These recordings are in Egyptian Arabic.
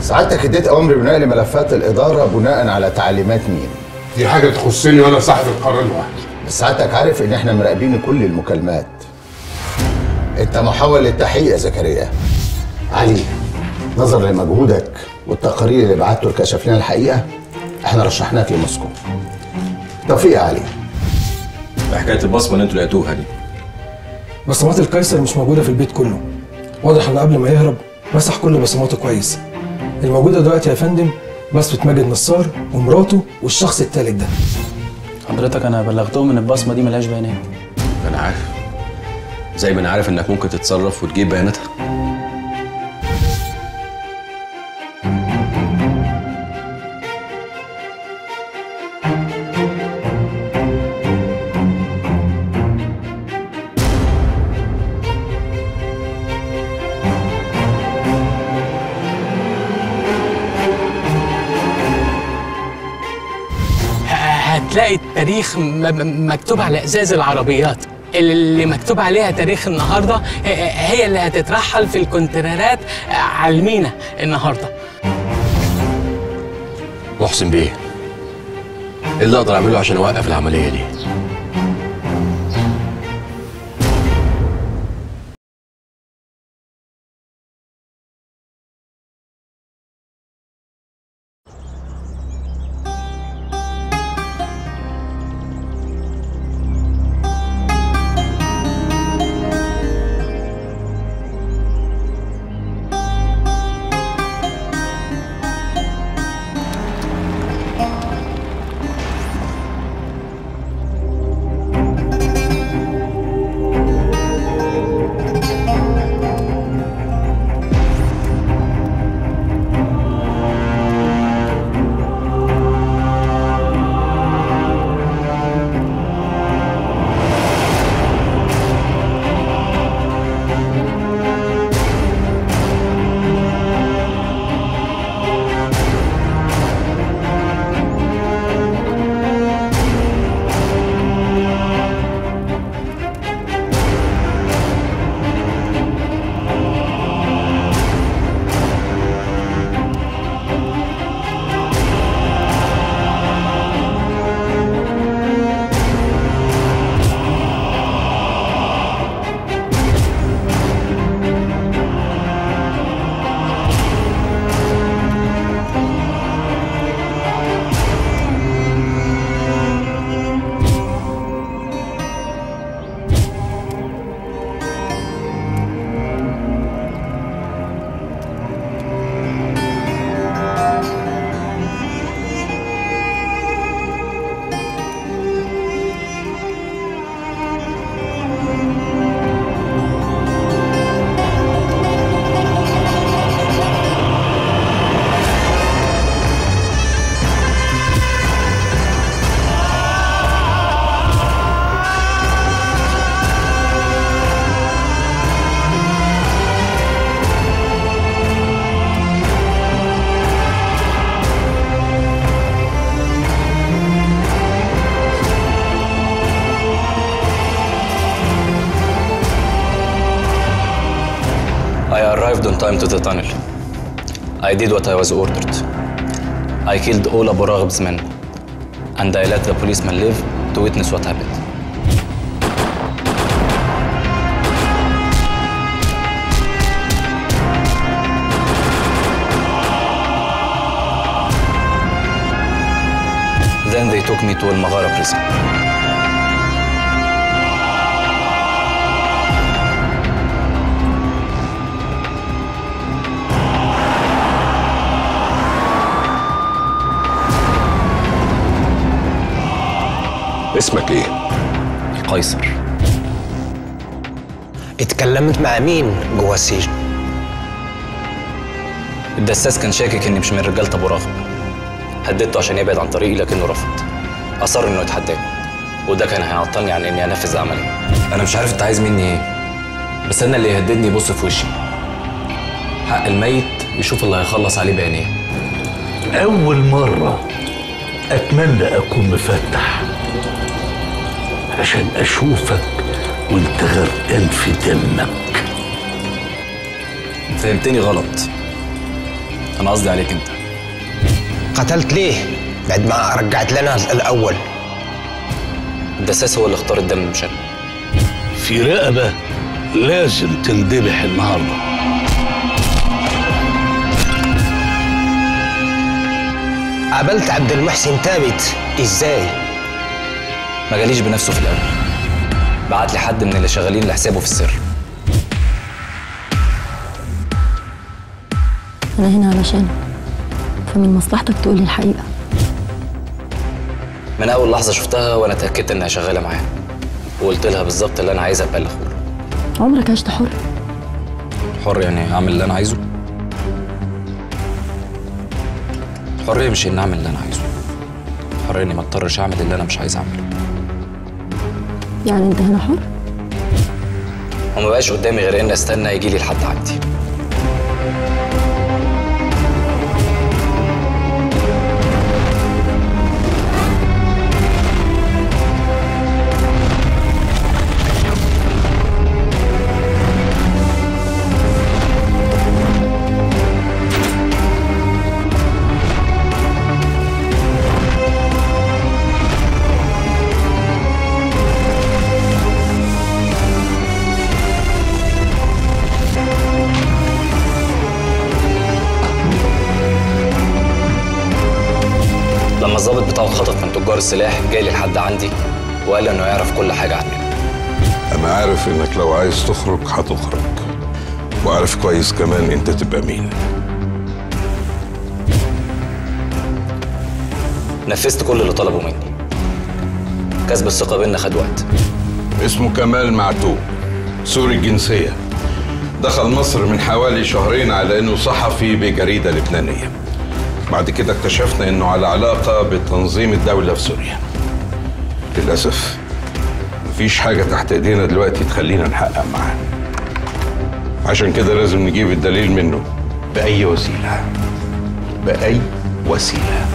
سعادتك اديت امر بنقل ملفات الاداره بناء على تعليمات مين دي حاجه تخصني وانا صاحب القرار لوحدي بس سعادتك عارف ان احنا مراقبين كل المكالمات انت محول للتحقيق يا زكريا علي نظرا لمجهودك والتقارير اللي بعته لكشف لنا الحقيقه احنا رشحناك لموسكو توفيق يا علي حكايه البصمه اللي انتوا لقيتوها دي بصمات القيصر مش موجودة في البيت كله واضح انه قبل ما يهرب مسح كل بصماته كويس الموجودة دلوقتي يا فندم بصمة ماجد نصار ومراته والشخص التالت ده حضرتك انا بلغتهم ان البصمه دي ملهاش بيانات انا عارف زي ما انا عارف انك ممكن تتصرف وتجيب بياناتها هتلاقي التاريخ م- م- مكتوب على ازاز العربيات اللي مكتوب عليها تاريخ النهارده هي اللي هتترحل في الكونتينرات على المينا النهارده محسن بيه ايه اللي اقدر اعمله عشان اوقف العمليه دي I arrived on time to the tunnel. I did what I was ordered. I killed all Abu Raghib's men. And I let the policeman live to witness what happened. Then they took me to Al Maghara prison. اسمك ايه القيصر اتكلمت مع مين جوه السجن الدساس كان شاكك اني مش من رجاله ابو راغب هددته عشان يبعد عن طريقي لكنه رفض اصر انه يتحداني وده كان هيعطلني عن اني انفذ عملي انا مش عارف انت عايز مني ايه بس انا اللي يهددني يبص في وشي حق الميت يشوف اللي هيخلص عليه بعينيه أول مرة أتمنى أكون مفتح عشان أشوفك وأنت غرقان في دمك فهمتني غلط انا قصدي عليك انت قتلت ليه بعد ما رجعت لنا الاول الدساس هو اللي اختار الدم مش انا في رقبة لازم تندبح النهارده قابلت عبد المحسن ثابت ازاي ما جاليش بنفسه في الاول بعت لي حد من اللي شغالين لحسابه في السر أنا هنا علشانك فمن مصلحتك تقولي الحقيقة من اول لحظه شفتها وانا اتاكدت انها شغاله معايا وقلت لها بالظبط اللي انا عايز ابلغه له عمرك عشت حر حر يعني اعمل اللي انا عايزه حريه مش اني اعمل اللي انا عايزه حريه اني ما اضطرش اعمل اللي انا مش عايز اعمله يعني أنت هنا حر وما بقاش قدامي غير اني استنى يجي لي لحد عندي لما الضابط بتاعه اتخطف من تجار السلاح جالي لحد عندي وقال لي انه يعرف كل حاجه عننا أنا عارف إنك لو عايز تخرج هتخرج وعارف كويس كمان أنت تبقى مين نفذت كل اللي طلبوا مني كسب الثقه بينا خد وقت اسمه كمال معتوق سوري الجنسية دخل مصر من حوالي شهرين على إنه صحفي بجريدة لبنانية بعد كده اكتشفنا إنه على علاقة بتنظيم الدولة في سوريا للأسف مفيش حاجة تحت إيدينا دلوقتي تخلينا نحقق معاه عشان كده لازم نجيب الدليل منه بأي وسيلة بأي وسيلة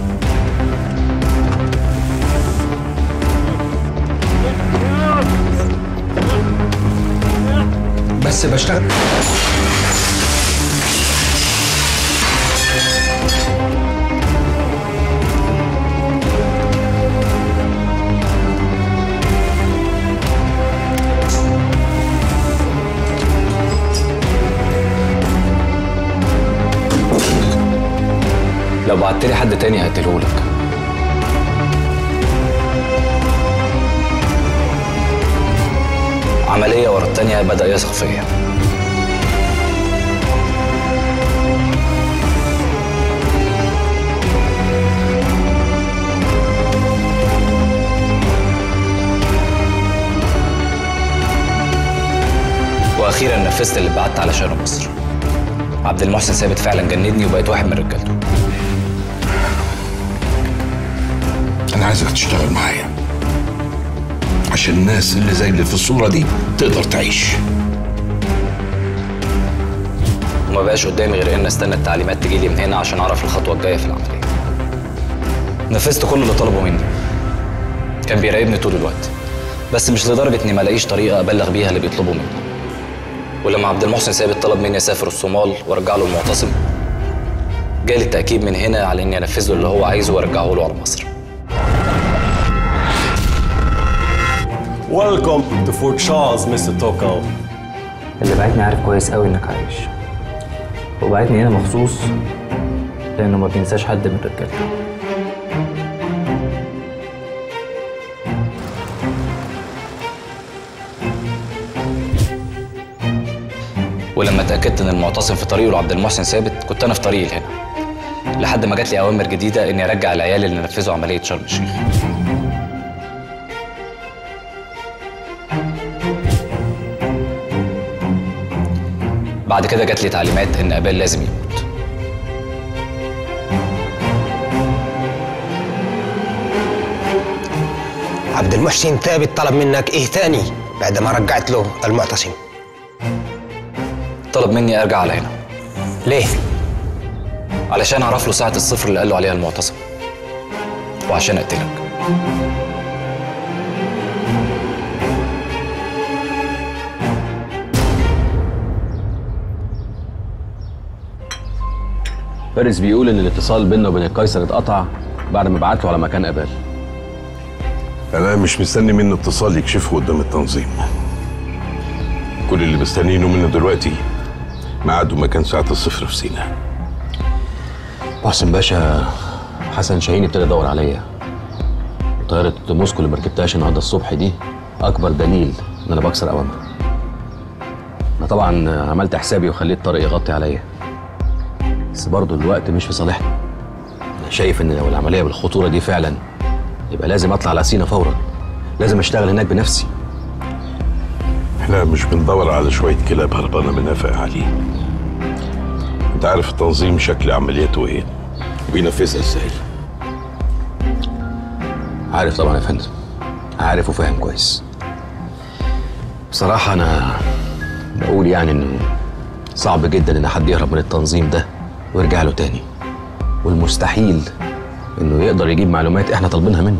بس بشتغل لو بعت لي حد تاني هقتلهولك عملية ورا التانية بدأ يثق فيا وأخيرا نفذت اللي بعت علشانه مصر عبد المحسن ثابت فعلا جندني وبقيت واحد من رجالته أنا عايزك تشتغل معايا عشان الناس اللي زي اللي في الصورة دي تقدر تعيش وما بقاش قدامي غير ان استنى التعليمات تجيلي من هنا عشان اعرف الخطوه الجايه في العمليه نفذت كل اللي طلبوا مني كان بيراقبني طول الوقت بس مش لدرجه اني ما الاقيش طريقه ابلغ بيها اللي بيطلبوا مني ولما عبد المحسن ثابت طلب مني اسافر الصومال وارجع له المعتصم جالي التاكيد من هنا على اني انفذ له اللي هو عايزه وارجعه له على مصر Welcome to Fort Charles, Mr. Toko. اللي بعتني عارف كويس قوي انك عايش وبعتني هنا مخصوص لانه ما بينساش حد من رجالته ولما اتاكدت ان المعتصم في طريقه لعبد المحسن ثابت كنت انا في طريقي لهنا لحد ما جات لي اوامر جديده اني ارجع العيال اللي نفذوا عمليه شرم الشيخ بعد كده جات لي تعليمات ان ابال لازم يموت عبد المحسن ثابت طلب منك ايه تاني بعد ما رجعت له المعتصم طلب مني ارجع على هنا ليه علشان اعرف له ساعه الصفر اللي قال له عليها المعتصم وعشان اقتلك فارس بيقول ان الاتصال بيننا وبين القيصر اتقطع بعد ما بعت له على مكان ابال انا مش مستني منه اتصال يكشفه قدام التنظيم كل اللي مستنيينه منه دلوقتي ميعاد ومكان ساعة الصفر في سينا محسن باشا حسن شاهين ابتدى يدور عليا طيارة موسكو اللي مركبتهاش النهارده الصبح دي أكبر دليل إن أنا بكسر أوامره. أنا طبعا عملت حسابي وخليت طارق يغطي عليا. بس برضه الوقت مش في صالحنا. أنا شايف إن لو العملية بالخطورة دي فعلا يبقى لازم أطلع على سينا فورا. لازم أشتغل هناك بنفسي. احنا مش بندور على شوية كلاب هربانة بنافق عليه انت عارف التنظيم شكل عملياته ايه وبينفذها ازاي عارف طبعا يا فندم. عارف وفاهم كويس. بصراحة أنا بقول يعني إنه صعب جدا إن حد يهرب من التنظيم ده ويرجع له تاني. والمستحيل إنه يقدر يجيب معلومات إحنا طالبينها منه.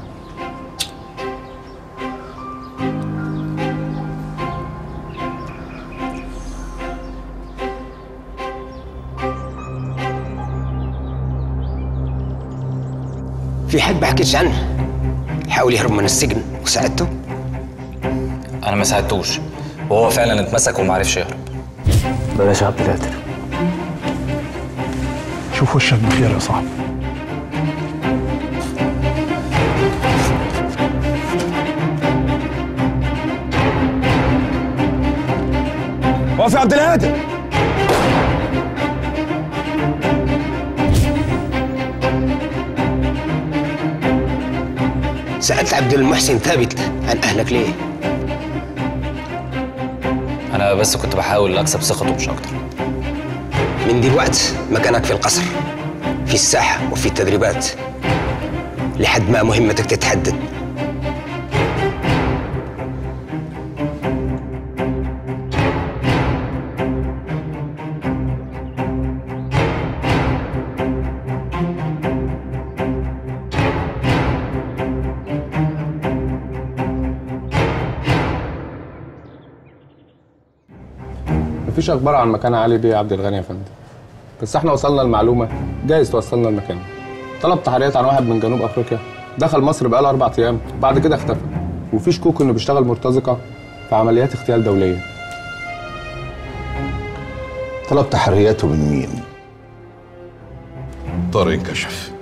في حد بحكيش عنه حاول يهرب من السجن وساعدته انا ما ساعدتوش وهو فعلا اتمسك وما عرفش يهرب بلاش عبد القادر شوف وشك بخير يا صاحبي وقف يا عبد القادر سألت عبد المحسن ثابت عن أهلك ليه؟ انا بس كنت بحاول اكسب ثقته مش اكتر من دلوقت مكانك في القصر في الساحة وفي التدريبات لحد ما مهمتك تتحدد مفيش اخبار عن مكان علي بيه عبد الغني يا فندم بس احنا وصلنا المعلومه جايز توصلنا المكان طلب تحريات عن واحد من جنوب افريقيا دخل مصر بقاله اربع ايام بعد كده اختفى وفي شكوك انه بيشتغل مرتزقه في عمليات اغتيال دوليه طلب تحرياته من مين؟ طارق انكشف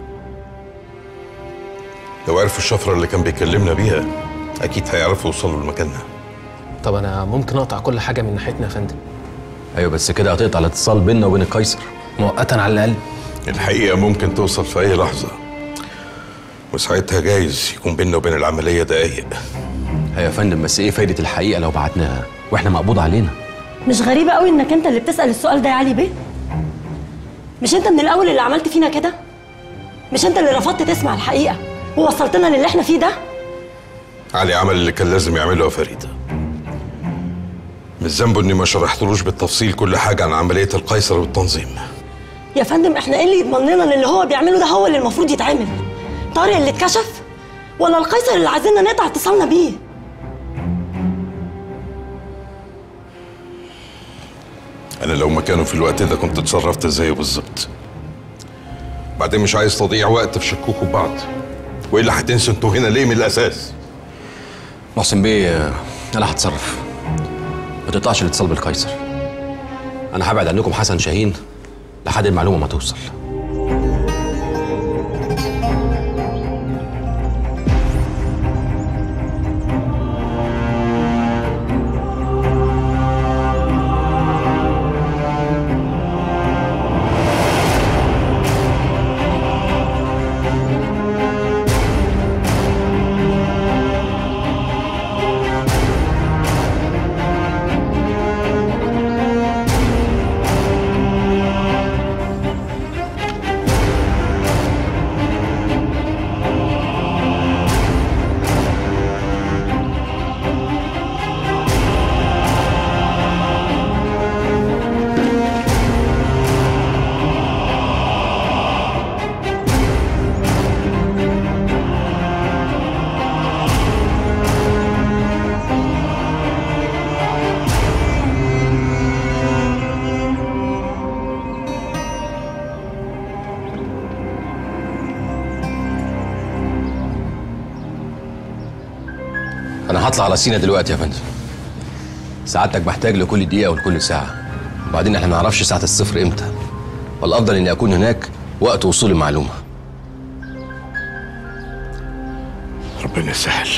لو عرفوا الشفرة اللي كان بيكلمنا بيها أكيد هيعرفوا يوصلوا لمكاننا طب انا ممكن اقطع كل حاجه من ناحيتنا يا فندم أيوه بس كده هتقطع الاتصال بيننا وبين القيصر. مؤقتا على الاقل الحقيقة ممكن توصل في أي لحظة وساعتها جايز يكون بيننا وبين العملية دقايق أيوه يا فندم بس إيه فايدة الحقيقة لو بعتناها وإحنا مقبوض علينا؟ مش غريبة قوي انك انت اللي بتسأل السؤال ده يا علي بيه مش انت من الاول اللي عملت فينا كده مش انت اللي رفضت تسمع الحقيقة ووصلتنا للي احنا فيه ده علي عمل اللي كان لازم يعمله يا فريدة مش ذنبه إني ما شرحتلوش بالتفصيل كل حاجة عن عملية القيصر والتنظيم يا فندم احنا ايه اللي يضمن لنا ان اللي هو بيعمله ده هو اللي المفروض يتعمل طارق اللي اتكشف ولا القيصر اللي عايزيننا نقطع اتصالنا بيه أنا لو مكانه في الوقت ده كنت اتصرفت زيه بالظبط بعدين مش عايز تضيع وقت في شكوكوا ببعض وإلا هتنسوا انتوا هنا ليه من الأساس محسن بيه أنا هتصرف. ما تقطعش الاتصال بالقيصر. أنا هبعد عنكم حسن شاهين لحد المعلومة ما توصل. انا هطلع على سينا دلوقتي يا فندم سعادتك محتاج لكل دقيقه ولكل ساعه وبعدين احنا ما نعرفش ساعه الصفر امتى والافضل اني اكون هناك وقت وصول المعلومه ربنا يسهل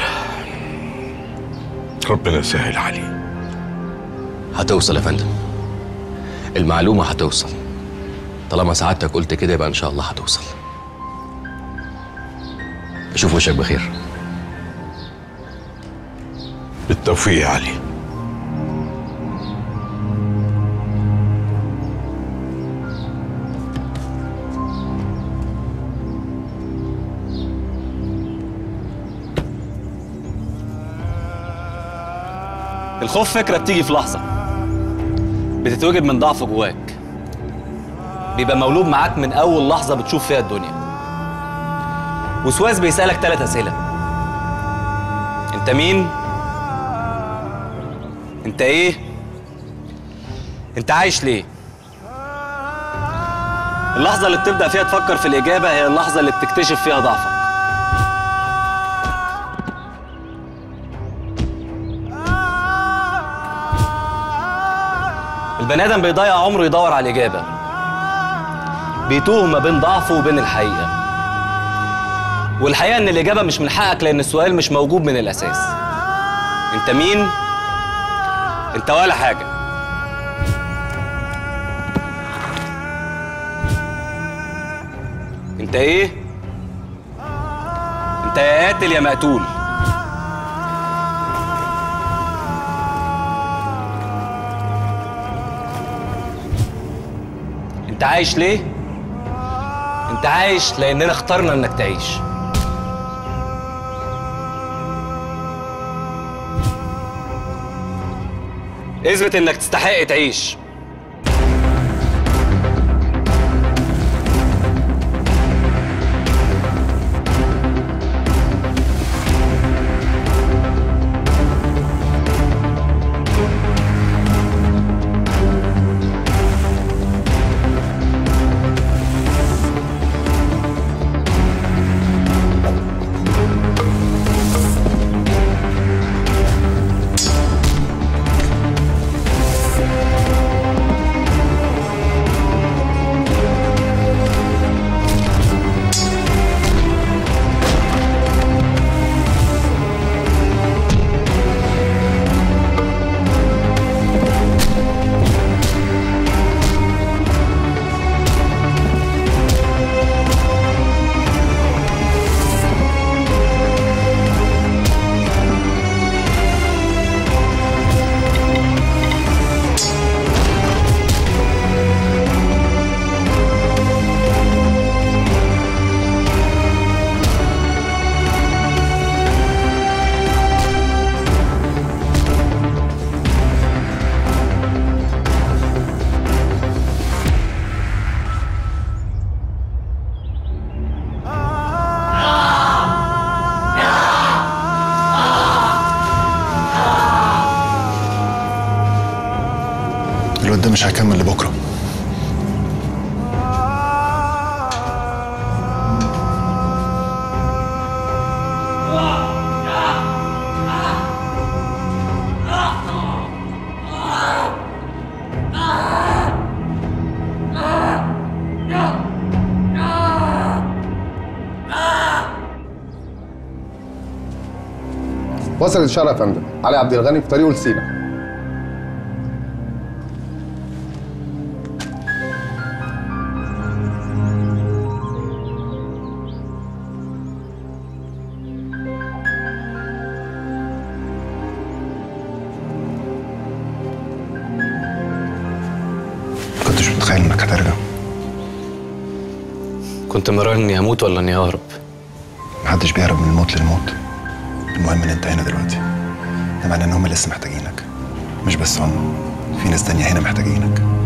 ربنا يسهل علي هتوصل يا فندم المعلومه هتوصل طالما سعادتك قلت كده يبقى ان شاء الله هتوصل اشوف وشك بخير بالتوفيق يا علي الخوف فكرة بتيجي في لحظة بتتوجد من ضعف جواك بيبقى مولود معاك من أول لحظة بتشوف فيها الدنيا وسواس بيسألك ثلاث أسئلة أنت مين؟ أنت إيه؟ أنت عايش ليه؟ اللحظة اللي بتبدأ فيها تفكر في الإجابة هي اللحظة اللي بتكتشف فيها ضعفك البني ادم بيضيع عمره يدور على الاجابه بيتوه ما بين ضعفه وبين الحقيقه والحقيقه ان الاجابه مش من حقك لان السؤال مش موجود من الاساس انت مين انت ولا حاجه انت ايه انت يا قاتل يا مقتول انت عايش ليه؟ انت عايش لاننا اخترنا انك تعيش اثبت انك تستحق تعيش الواد ده مش هيكمل لبكره وصل الإشارة يا فندم علي عبد الغني في طريقه لسينا كنتش متخيل انك هترجع كنت مرار اني هموت ولا اني ههرب محدش بيهرب من الموت للموت المهم ان انت هنا دلوقتي ده معناه ان هم لسه محتاجينك مش بس هم في ناس تانية هنا محتاجينك